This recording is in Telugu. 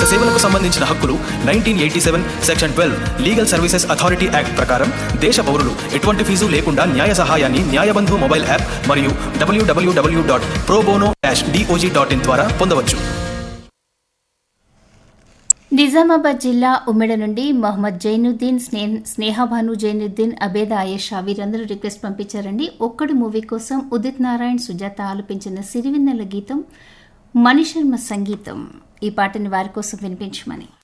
సేవలకు సంబంధించిన హక్కులు nineteen eighty seven section twelve legal services authority act ప్రకారం దేశ పౌరులు ఎటువంటి ఫీజు లేకుండా న్యాయ సహాయాన్ని న్యాయబంధు మొబైల్ యాప్ మరియు WWW dot pro bono dash DOJ dot in ద్వారా పొందవచ్చు నిజామాబాద్ జిల్లా ఉమ్మెడ నుండి మొహమ్మద్ జైనుద్దీన్ స్నే స్నేహభాను జైనుద్దీన్ అబేద ఆయేషా వీరందరూ రిక్వెస్ట్ పంపించారండి ఒక్కడు మూవీ కోసం ఉదిత్ నారాయణ్ సుజాత ఆలపించిన సిరివెన్నెల గీతం మణిశర్మ సంగీతం ఈ పాటని వారి కోసం వినిపించమని